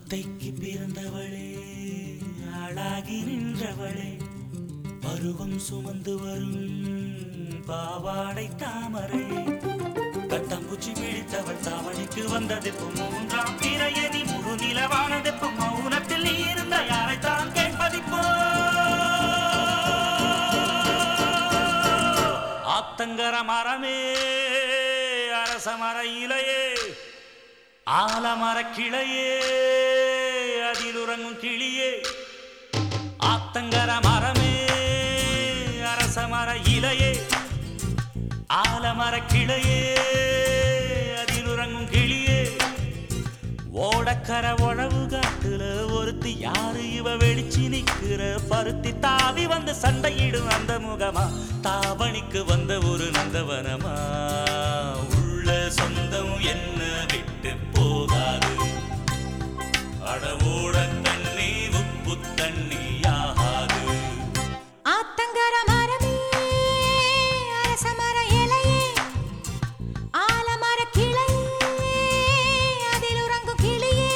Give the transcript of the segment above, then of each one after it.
ஒத்தைக்கு பிறந்தவளே ஆளாகி நின்றவளே பருவம் சுமந்து வரும் பாவாடை தாமரை கட்டம்பூச்சி பிடித்தவள் தாவணிக்கு வந்ததெப்பு மூன்றாம் பிறையணி முழு நிலவானதெப்பு மௌனத்தில் நீ இருந்த யாரைத்தான் கேட்பதிப்போ ஆத்தங்கர மரமே அரச மர இலையே ஆலமர கிளையே அதில் உறங்கும் கிளியே ஆத்தங்கர மரமே அரச மர இலையே ஆலமர கிளையே அதில் உறங்கும் கிளியே ஓடக்கர உழவு காட்டுல ஒருத்தி யாரு இவ வெடிச்சு நிக்கிற பருத்தி தாவி வந்து சண்டையிடும் அந்த முகமா தாவணிக்கு வந்த ஒரு நந்தவனமா உள்ள சொந்தம் என்ன விட்டு போகாது அடவோட தண்ணி உப்பு தண்ணி ஆகாது ஆத்தங்கர மரமே அரச மர இலையே ஆலமர கிளையே அதில் உறங்கும் கிளியே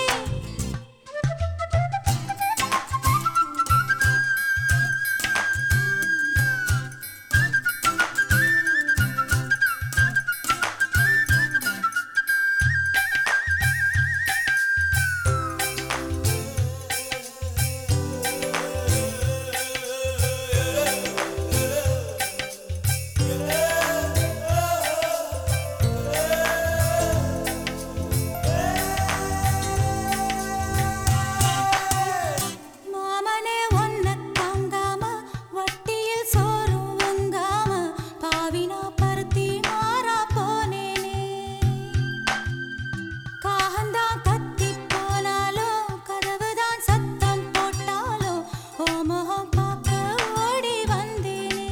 மாமனே ஒன்ன தாங்காம வட்டியில் சோறும் வங்காம பாவினா பருத்தி மாறா போனேனே காகந்தான் கத்தி போனாலும் கதவுதான் சத்தம் போட்டாலும் ஓ முகம் பார்க்க ஓடி வந்தேனே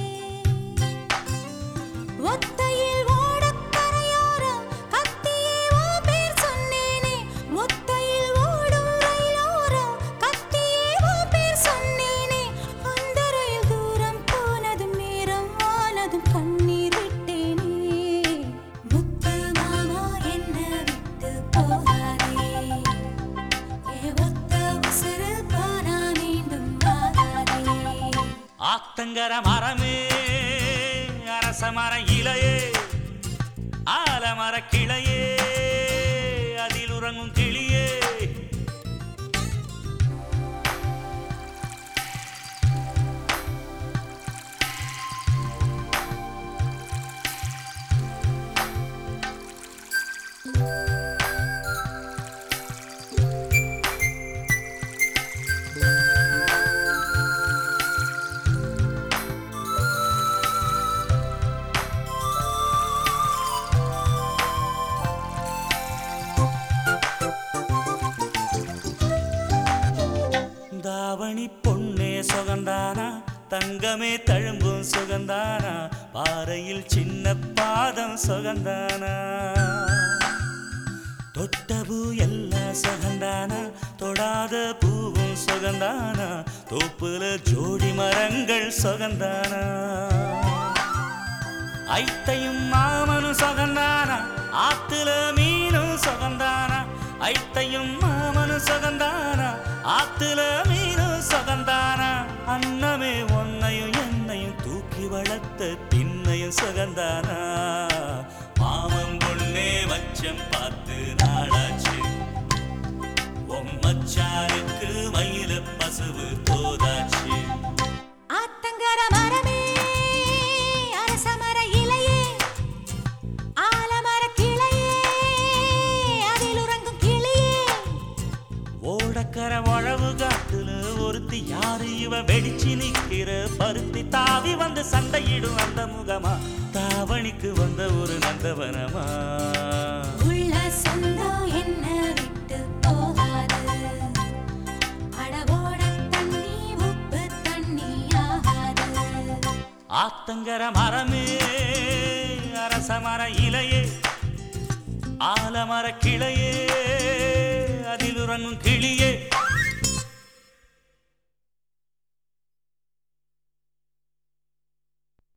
ஒத்தையில் ஓடக்கரையோரம் கத்தியே ஓ பேர் சொன்னேனே ஒத்தையில் ஓடும் ரயிலோரம் கத்தியே ஓ பேர் சொன்னேனே அந்த ரயில் தூரம் போனதும் நேரம் ஆனதும் கண்ணீர் விட்டேனே முத்து மாமா என்ன விட்டு போகாதே ஏ ஒத்த உசுறு போனா மீண்டும் வாராதே ஆத்தங்கர மரமே அரச மர இலையே ஆலமர கிளையே அதில் உறங்கும் கிளியே தாவணி பொன்னே சுகந்தானா தங்கமே தழும்பும் சுகந்தானா பாறையில் சின்ன பாதம் சுகந்தானா தொட்ட பூ எல்லாம் சுகந்தானா தொடாத பூவும் சுகந்தானா தோப்புல ஜோடி மரங்கள் சுகந்தானா ஐத்தையும் மாமனும் சுகந்தானா ஆத்துல மீனும் சுகந்தானா ஐத்தையும் மாமனும் சுகந்தானா ஆத்துல மீனும் சுகந்தானா அன்னமே ஒன்னையும் என்னையும் தூக்கி வளர்த்த திண்ணையும் சுகந்தானா மாமன் பொண்ணே மச்சம் பார்த்து நாளாச்சு மச்சாருக்கு மயில பசுவு தோதாச்சு ஆத்தங்கர மரமே அரச மர இலையே ஆலமர கிளையே அதில் உறங்கும் கிளியே ஓடக்கர உழவு காட்டுல ஒருத்தி யாரு இவ வெடிச்சு நிக்கிற பருத்தி தாவி வந்து சண்டையிடும் அந்த முகமா தாவணிக்கு வந்த ஒரு நந்தவனமா உள்ள சொந்தம் என்ன விட்டு போகாது அடவோட தண்ணி உப்பு தண்ணி ஆகாது ஆத்தங்கர மரமே அரச மர இலையே ஆலமர கிளையே அதில் உறங்கும் கிளியே